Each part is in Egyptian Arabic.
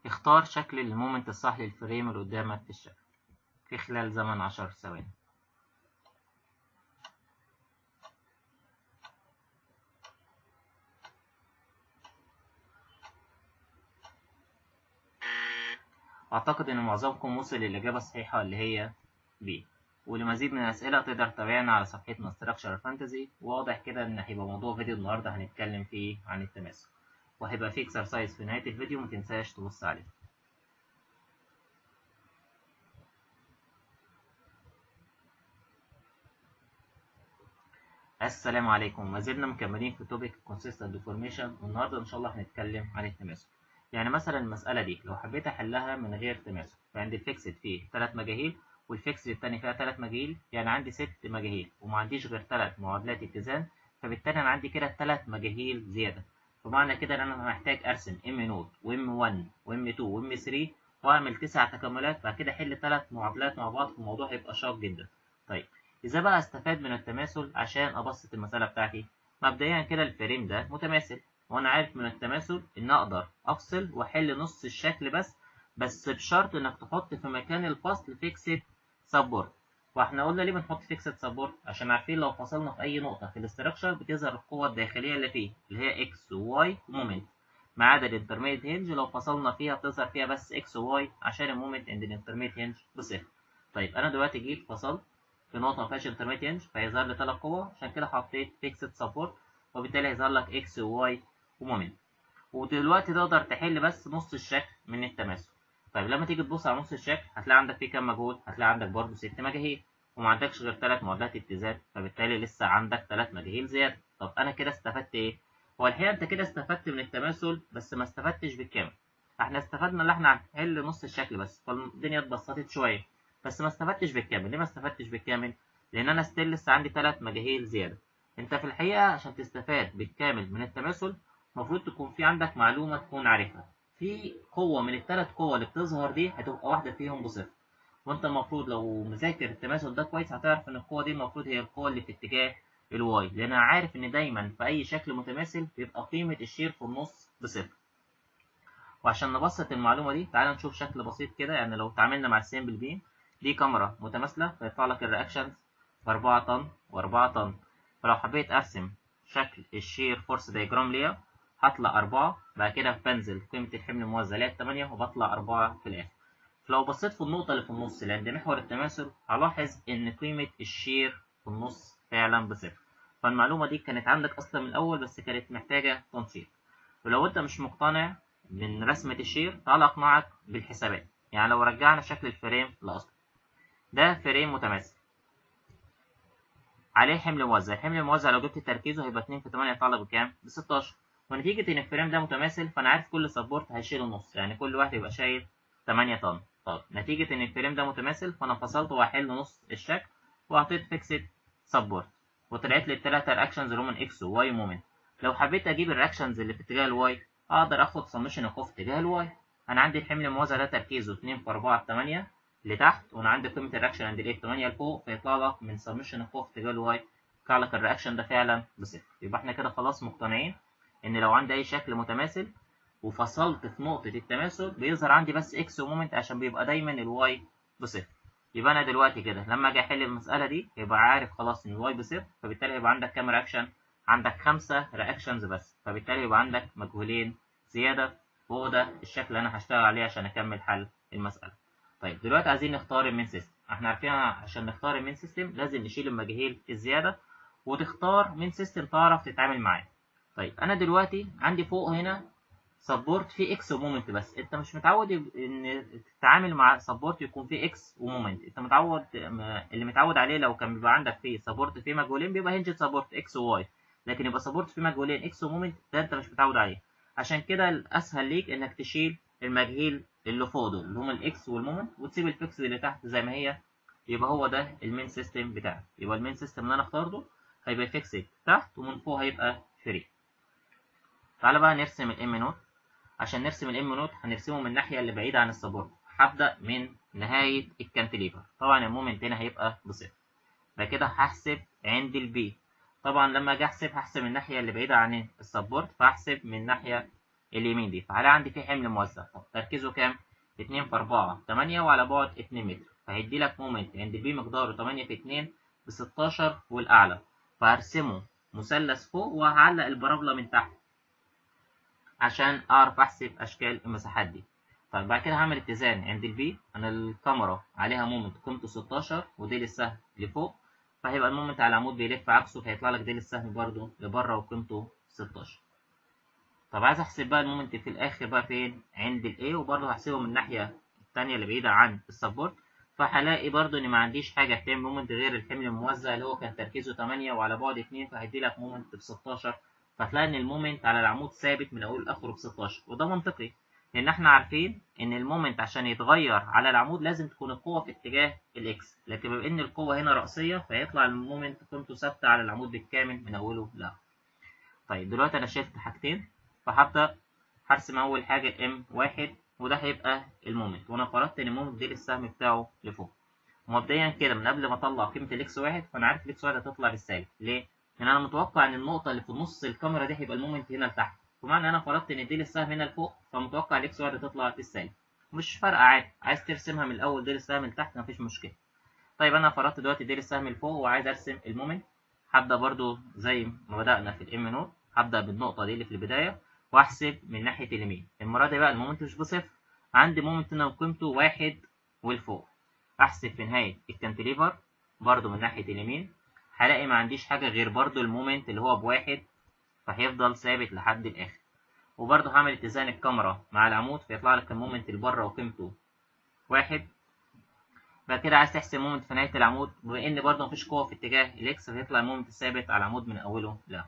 اختار شكل المومنت الصح للفريم اللي قدامك في الشكل في خلال زمن عشر ثواني أعتقد إن معظمكم وصل للإجابة الصحيحة اللي هي B ولمزيد من الأسئلة تقدر تتابعنا على صفحتنا Structure Fantasy وواضح كده إن هيبقى موضوع فيديو النهاردة هنتكلم فيه عن التماسك وهيبقى فيه اكسرسايز في نهاية الفيديو متنساش تبص عليه السلام عليكم ما زلنا مكملين في توبيك Consistent Deformation والنهاردة إن شاء الله هنتكلم عن التماسك يعني مثلا المسألة دي لو حبيت أحلها من غير تماسك فعندي الفيكسد فيه تلات مجاهيل والفيكسد التاني فيها تلات مجاهيل يعني عندي ست مجاهيل وما عنديش غير تلات معادلات اتزان فبالتالي أنا عندي كده تلات مجاهيل زيادة فمعنى كده إن أنا محتاج أرسم ام نوت وام 1 وام 2 وام 3 وأعمل تسع تكاملات بعد كده أحل تلات معادلات مع بعض الموضوع هيبقى شاق جدا طيب إذا بقى أستفاد من التماثل عشان أبسط المسألة بتاعتي مبدئيا كده الفريم ده متماثل وانا عارف من التماثل ان اقدر افصل واحل نص الشكل بس بس بشرط انك تحط في مكان الفصل فيكسد سبورت واحنا قلنا ليه بنحط فيكسد سبورت عشان عارفين لو فصلنا في اي نقطه في الاستراكشر بتظهر القوه الداخليه اللي فيه اللي هي اكس وواي مومنت ما عدا الانترميت هينج لو فصلنا فيها بتظهر فيها بس اكس وواي عشان المومنت عند الانترميت هينج بصفر طيب انا دلوقتي جيت فصلت في نقطه ما فيهاش انترميت هينج فيظهر لي ثلاث قوه عشان كده حطيت فيكسد سبورت وبالتالي هيظهر لك اكس وواي ومومنت ودلوقتي تقدر تحل بس نص الشكل من التماثل طيب لما تيجي تبص على نص الشكل هتلاقي عندك فيه كام مجهول هتلاقي عندك برضه ست مجاهيل وما عندكش غير ثلاث معادلات اتزان فبالتالي لسه عندك ثلاث مجاهيل زياده طب انا كده استفدت ايه هو الحقيقه انت كده استفدت من التماثل بس ما استفدتش بالكامل احنا استفدنا ان احنا هنحل نص الشكل بس فالدنيا اتبسطت شويه بس ما استفدتش بالكامل ليه ما استفدتش بالكامل لان انا ستيل لسه عندي ثلاث مجاهيل زياده انت في الحقيقه عشان تستفاد بالكامل من التماثل المفروض تكون في عندك معلومة تكون عارفها في قوة من الثلاث قوة اللي بتظهر دي هتبقى واحدة فيهم بصفر وانت المفروض لو مذاكر التماثل ده كويس هتعرف ان القوة دي المفروض هي القوة اللي في اتجاه الواي لان انا عارف ان دايما في اي شكل متماثل بيبقى قيمة الشير في النص بصفر وعشان نبسط المعلومة دي تعال نشوف شكل بسيط كده يعني لو تعاملنا مع السيمبل بيم دي كاميرا متماثلة فيطلع لك الرياكشنز ب 4 طن و4 طن فلو حبيت ارسم شكل الشير فورس دايجرام ليها هطلع أربعة بعد كده بنزل قيمة الحمل الموزع اللي هي التمانية وبطلع أربعة في الآخر فلو بصيت في النقطة اللي في النص اللي عند محور التماثل هلاحظ إن قيمة الشير في النص فعلا بصفر فالمعلومة دي كانت عندك أصلا من الأول بس كانت محتاجة تنشيط ولو أنت مش مقتنع من رسمة الشير تعال أقنعك بالحسابات يعني لو رجعنا شكل الفريم لأصله ده فريم متماثل عليه حمل موزع الحمل الموزع لو جبت تركيزه هيبقى 2 في 8 يطلع لك بكام؟ ب 16 ونتيجة إن الفريم ده متماثل فأنا عارف كل سبورت هيشيل نص يعني كل واحد يبقى شايل 8 طن طب نتيجة إن الفريم ده متماثل فأنا فصلت وهحل نص الشكل وحطيت فيكسد سبورت وطلعت لي التلاتة رياكشنز اللي هم اكس وواي مومنت لو حبيت أجيب الرياكشنز اللي في اتجاه الواي أقدر آخد سمشن القوة في اتجاه الواي أنا عندي الحمل الموزع ده تركيزه 2 في 4 في 8 لتحت وأنا عندي قيمة الرياكشن عند الايه 8 لفوق فيطلع لك من سمشن القوة في اتجاه الواي يطلع لك الرياكشن ده فعلا بصفر يبقى احنا كده خلاص مقتنعين ان لو عندي اي شكل متماثل وفصلت في نقطة التماثل بيظهر عندي بس اكس ومومنت عشان بيبقى دايما الواي بصفر يبقى انا دلوقتي كده لما اجي احل المسألة دي يبقى عارف خلاص ان الواي بصفر فبالتالي يبقى عندك كام رياكشن عندك خمسة رياكشنز بس فبالتالي يبقى عندك مجهولين زيادة وهو ده الشكل اللي انا هشتغل عليه عشان اكمل حل المسألة طيب دلوقتي عايزين نختار المين سيستم احنا عارفين عشان نختار المين سيستم لازم نشيل المجاهيل الزيادة وتختار مين سيستم تعرف تتعامل معاه طيب انا دلوقتي عندي فوق هنا سبورت فيه اكس ومومنت بس انت مش متعود ان تتعامل مع سبورت يكون فيه اكس ومومنت انت متعود اللي متعود عليه لو كان بيبقى عندك فيه سبورت فيه مجهولين بيبقى هنج سبورت اكس وواي لكن يبقى سبورت فيه مجهولين اكس ومومنت ده انت مش متعود عليه عشان كده الاسهل ليك انك تشيل المجهول اللي فوق دول اللي هم الاكس والمومنت وتسيب الفيكس اللي تحت زي ما هي يبقى هو ده المين سيستم بتاعك يبقى المين سيستم اللي انا اخترته هيبقى فيكسد تحت ومن فوق هيبقى فري تعالى بقى نرسم الام نوت عشان نرسم الام نوت هنرسمه من الناحيه اللي بعيده عن السبورت هبدا من نهايه الكانتليفر طبعا المومنت هنا هيبقى بصفر بعد كده هحسب عند البي طبعا لما اجي احسب هحسب الناحيه اللي بعيده عن السبورت فهحسب من الناحيه اليمين دي فهلاقي عندي في حمل موزع طب تركيزه كام 2 في 4 8 وعلى بعد 2 متر فهيدي لك مومنت عند بي مقداره 8 في 2 ب 16 والاعلى فهرسمه مثلث فوق وهعلق البرابولا من تحت عشان اعرف احسب اشكال المساحات دي طيب بعد كده هعمل اتزان عند البي انا الكاميرا عليها مومنت قيمته 16 وديل السهم لفوق فهيبقى المومنت على العمود بيلف عكسه فهيطلع لك ديل السهم برده لبره وقيمته 16 طب عايز احسب بقى المومنت في الاخر بقى فين عند الاي وبرده هحسبه من الناحيه الثانيه اللي بعيده عن السبورت فهلاقي برده ان ما عنديش حاجه بتعمل مومنت غير الحمل الموزع اللي هو كان تركيزه 8 وعلى بعد 2 فهيدي لك مومنت ب 16 فهتلاقي ان المومنت على العمود ثابت من اوله لاخره ب 16 وده منطقي لان احنا عارفين ان المومنت عشان يتغير على العمود لازم تكون القوه في اتجاه الاكس لكن بما ان القوه هنا راسيه فيطلع المومنت قيمته ثابته على العمود بالكامل من اوله لاخره طيب دلوقتي انا شلت حاجتين فهبدا هرسم اول حاجه الام واحد وده هيبقى المومنت وانا فرضت ان المومنت دي السهم بتاعه لفوق مبدئيا كده من قبل ما اطلع قيمه الاكس واحد فانا عارف الاكس واحد هتطلع بالسالب ليه؟ لان انا متوقع ان النقطه اللي في نص الكاميرا دي هيبقى المومنت هنا لتحت بمعنى ان انا فرضت ان دي السهم هنا لفوق فمتوقع الاكس واحد هتطلع بالسالب مش فارقه عادي عايز ترسمها من الاول دي السهم لتحت مفيش مشكله طيب انا فرضت دلوقتي دي السهم لفوق وعايز ارسم المومنت هبدا برضو زي ما بدانا في الام نوت هبدا بالنقطه دي اللي في البدايه واحسب من ناحيه اليمين المره دي بقى المومنت مش بصفر عندي مومنت هنا قيمته واحد والفوق احسب في نهايه الكانتليفر برضو من ناحيه اليمين هلاقي ما عنديش حاجه غير برضو المومنت اللي هو بواحد فهيفضل ثابت لحد الاخر وبرضو هعمل اتزان الكاميرا مع العمود فيطلع لك المومنت اللي بره وقيمته واحد بعد كده عايز تحسب مومنت في نهايه العمود بما ان برضو مفيش قوه في اتجاه الاكس فيطلع المومنت الثابت على العمود من اوله لاخره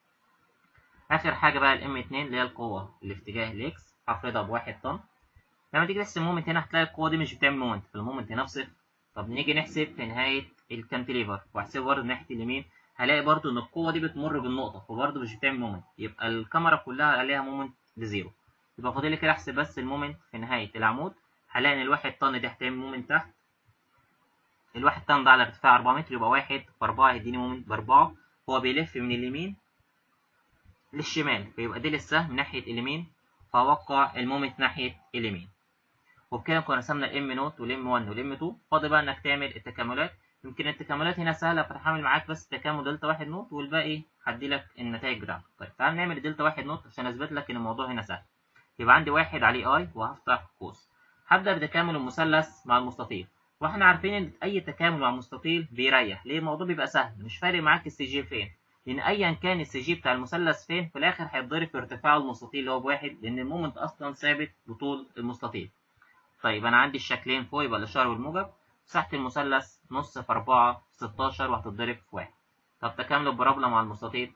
اخر حاجه بقى الام 2 اللي هي القوه اللي في اتجاه الاكس هفرضها بواحد طن لما تيجي تحسب مومنت هنا هتلاقي القوه دي مش بتعمل مومنت فالمومنت هنا بصفر طب نيجي نحسب في نهايه الكانتليفر واحسبه برضه ناحيه اليمين هلاقي برضه ان القوه دي بتمر بالنقطه فبرضه مش بتعمل مومنت يبقى الكاميرا كلها عليها مومنت بزيرو يبقى فاضل لي كده احسب بس المومنت في نهايه العمود هلاقي ان الواحد طن دي هتعمل مومنت تحت الواحد طن ده على ارتفاع 4 متر يبقى واحد في 4 هيديني مومنت بأربعة هو بيلف من اليمين للشمال فيبقى دي السهم ناحية اليمين فوقع المومنت ناحية اليمين وبكده نكون رسمنا الام نوت والام 1 والام 2 فاضل بقى انك تعمل التكاملات يمكن التكاملات هنا سهله فتحمل معاك بس تكامل دلتا واحد نوت والباقي هدي لك النتائج بتاعته طيب تعال نعمل دلتا واحد نوت عشان اثبت لك ان الموضوع هنا سهل يبقى عندي واحد عليه اي وهفتح قوس هبدا بتكامل المثلث مع المستطيل واحنا عارفين ان اي تكامل مع المستطيل بيريح ليه الموضوع بيبقى سهل مش فارق معاك السي جي فين لان ايا كان السي جي بتاع المثلث فين في الاخر هيتضرب في ارتفاع المستطيل اللي هو بواحد لان المومنت اصلا ثابت بطول المستطيل طيب انا عندي الشكلين فوق يبقى الاشاره والموجب مساحه المثلث نص في 4 16 وهتتضرب في واحد طب تكامل البرابولا مع المستطيل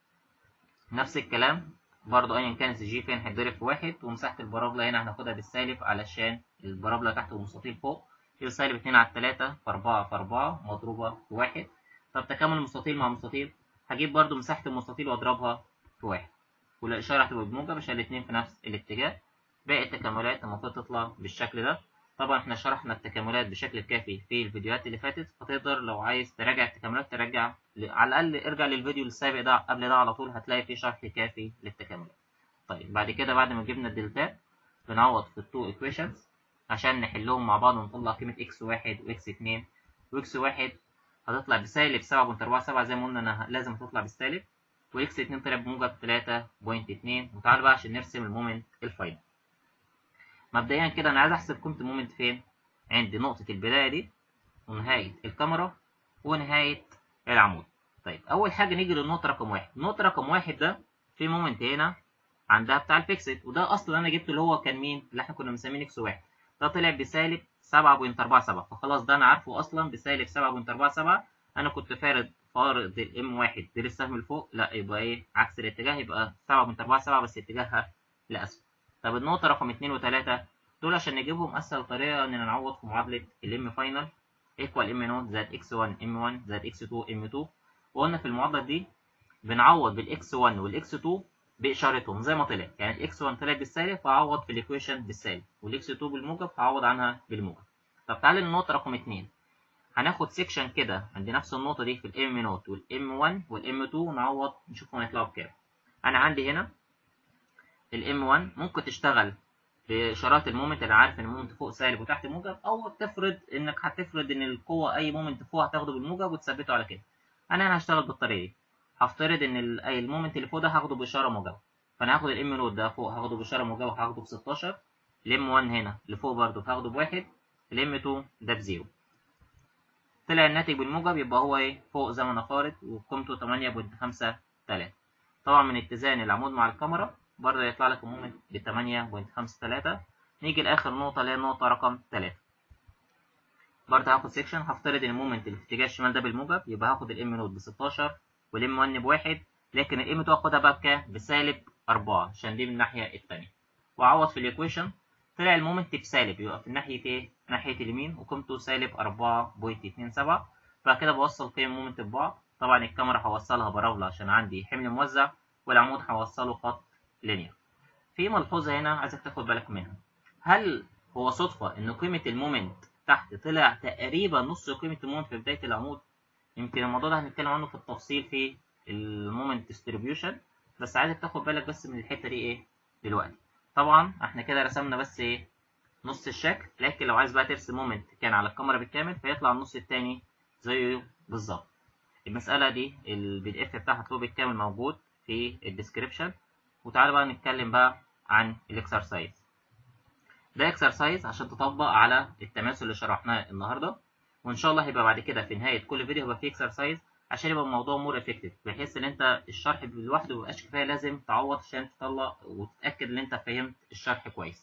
نفس الكلام برضو ايا كان السي جي فين هيتضرب في واحد ومساحه البرابولا هنا هناخدها بالسالب علشان البرابولا تحت والمستطيل فوق يبقى سالب 2 على 3 في 4 في 4 مضروبه في واحد طب تكامل المستطيل مع المستطيل هجيب برضو مساحة المستطيل واضربها في واحد والإشارة هتبقى بموجب عشان الاتنين في نفس الاتجاه باقي التكاملات المفروض تطلع بالشكل ده طبعا احنا شرحنا التكاملات بشكل كافي في الفيديوهات اللي فاتت فتقدر لو عايز تراجع التكاملات ترجع ل... على الأقل ارجع للفيديو السابق ده قبل ده على طول هتلاقي فيه شرح كافي للتكاملات طيب بعد كده بعد ما جبنا الدلتات بنعوض في التو ايكويشنز عشان نحلهم مع بعض ونطلع قيمة اكس واحد واكس اتنين واكس واحد هتطلع بسالب 7.47 زي ما قلنا انها لازم تطلع بالسالب واكس 2 طلع بموجب 3.2 وتعالى بقى عشان نرسم المومنت الفاينل مبدئيا كده انا عايز احسب قيمه المومنت فين عند نقطه البدايه دي ونهايه الكاميرا ونهايه العمود طيب اول حاجه نيجي للنقطه رقم واحد النقطه رقم واحد ده في مومنت هنا عندها بتاع الفيكسد وده اصلا انا جبته اللي هو كان مين اللي احنا كنا مسمينه اكس واحد ده طلع بسالب 7.47 فخلاص ده انا عارفه اصلا بسالب 7.47 انا كنت فارض فارض الام واحد دي السهم لفوق لا يبقى ايه عكس الاتجاه يبقى 7.47 بس اتجاهها لاسفل طب النقطه رقم 2 و3 دول عشان نجيبهم اسهل طريقه اننا نعوض في معادله الام فاينل ايكوال ام نوت زائد اكس 1 ام 1 زائد اكس 2 ام 2 وقلنا في المعادله دي بنعوض بالاكس 1 والاكس 2 باشارتهم زي ما طلع يعني الاكس 1 طلع بالسالب فاعوض في الايكويشن بالسالب والاكس 2 بالموجب هعوض عنها بالموجب طب تعالى للنقطه رقم 2 هناخد سيكشن كده عند نفس النقطه دي في الام نوت والام 1 والام 2 ونعوض نشوفهم هيطلعوا بكام انا عندي هنا الام 1 ممكن تشتغل باشارات المومنت انا عارف ان المومنت فوق سالب وتحت موجب او تفرض انك هتفرض ان القوه اي مومنت فوق هتاخده بالموجب وتثبته على كده انا هنا هشتغل بالطريقه دي هفترض ان ال- اي المومنت اللي فوق ده هاخده باشاره موجبه فانا هاخد الام نود ده فوق هاخده باشاره موجبه هاخده ب 16 الام 1 هنا اللي فوق برده هاخده بواحد الام 2 ده بزيرو طلع الناتج بالموجب يبقى هو ايه فوق زي ما انا فارض وقيمته 8.53 طبعا من اتزان العمود مع الكاميرا برضه يطلع لك المومنت ب 8.53 نيجي لاخر نقطه اللي هي النقطه رقم 3 برضه هاخد سيكشن هفترض ان المومنت اللي في اتجاه الشمال ده بالموجب يبقى هاخد الام نود ب 16 والام 1 بواحد لكن الام 2 هاخدها بقى بكام بسالب 4 عشان دي من الناحيه الثانيه واعوض في الايكويشن طلع المومنت بسالب يبقى في ناحيه ايه ناحيه اليمين وقيمته سالب 4.27 فكده بوصل قيم المومنت ببعض طبعا الكاميرا هوصلها برافلة عشان عندي حمل موزع والعمود هوصله خط لينير في ملحوظه هنا عايزك تاخد بالك منها هل هو صدفه ان قيمه المومنت تحت طلع تقريبا نص قيمه المومنت في بدايه العمود يمكن الموضوع ده هنتكلم عنه في التفصيل في المومنت ديستريبيوشن بس عايزك تاخد بالك بس من الحته دي ايه دلوقتي طبعا احنا كده رسمنا بس ايه نص الشكل لكن لو عايز بقى ترسم مومنت كان على الكاميرا بالكامل فيطلع النص التاني زيه بالظبط المسألة دي البي دي اف بتاعها هتلاقوه بالكامل موجود في الديسكريبشن وتعالى بقى نتكلم بقى عن الاكسرسايز ده اكسرسايز عشان تطبق على التماثل اللي شرحناه النهارده وان شاء الله هيبقى بعد كده في نهايه كل فيديو هيبقى فيه اكسرسايز عشان يبقى الموضوع مور افكتيف بحيث ان انت الشرح لوحده مبيبقاش كفايه لازم تعوض عشان تطلع وتتاكد ان انت فهمت الشرح كويس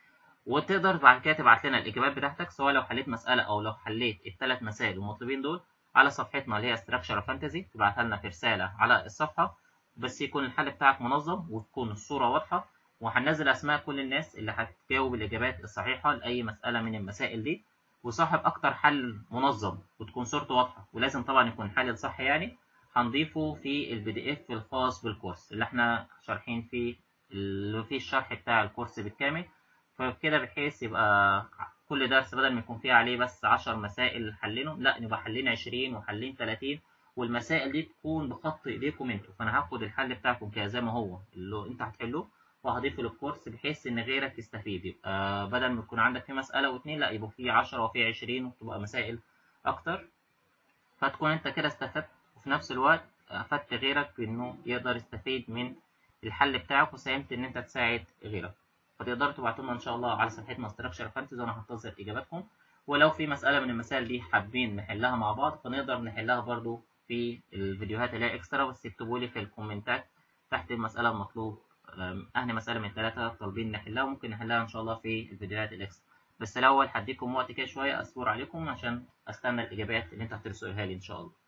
وتقدر بعد كده تبعت لنا الاجابات بتاعتك سواء لو حليت مساله او لو حليت الثلاث مسائل المطلوبين دول على صفحتنا اللي هي ستراكشر فانتزي تبعتها لنا في رساله على الصفحه بس يكون الحل بتاعك منظم وتكون الصوره واضحه وهننزل اسماء كل الناس اللي هتجاوب الاجابات الصحيحه لاي مساله من المسائل دي وصاحب اكتر حل منظم وتكون صورته واضحه ولازم طبعا يكون حل صح يعني هنضيفه في البي دي اف الخاص بالكورس اللي احنا شارحين فيه اللي فيه الشرح بتاع الكورس بالكامل فكده بحيث يبقى كل درس بدل ما يكون فيه عليه بس 10 مسائل حلينهم لا نبقى حلين 20 وحلين 30 والمسائل دي تكون بخط ايديكم انتوا فانا هاخد الحل بتاعكم كده زي ما هو اللي انت هتحلوه وهضيفه للكورس بحيث ان غيرك يستفيد يبقى بدل ما يكون عندك في مسألة واتنين لا يبقى في 10 وفي 20 وتبقى مسائل اكتر فتكون انت كده استفدت وفي نفس الوقت افدت غيرك بانه يقدر يستفيد من الحل بتاعك وساهمت ان انت تساعد غيرك فتقدروا تبعتوا لنا ان شاء الله على صفحتنا ستراكشر فانتزي وانا هنتظر اجاباتكم ولو في مسألة من المسائل دي حابين نحلها مع بعض فنقدر نحلها برضو في الفيديوهات اللي هي اكسترا بس اكتبوا لي في الكومنتات تحت المسألة المطلوب أهني مسألة من ثلاثة طالبين نحلها وممكن نحلها إن شاء الله في الفيديوهات الإكسترا بس الأول هديكم وقت كده شوية أصبر عليكم عشان أستنى الإجابات اللي أنتوا هترسلوها لي إن شاء الله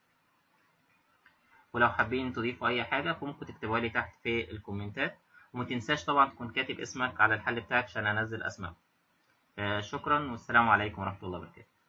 ولو حابين تضيفوا أي حاجة فممكن تكتبوها لي تحت في الكومنتات وما تنساش طبعا تكون كاتب اسمك على الحل بتاعك عشان أنزل أسمائك شكرا والسلام عليكم ورحمة الله وبركاته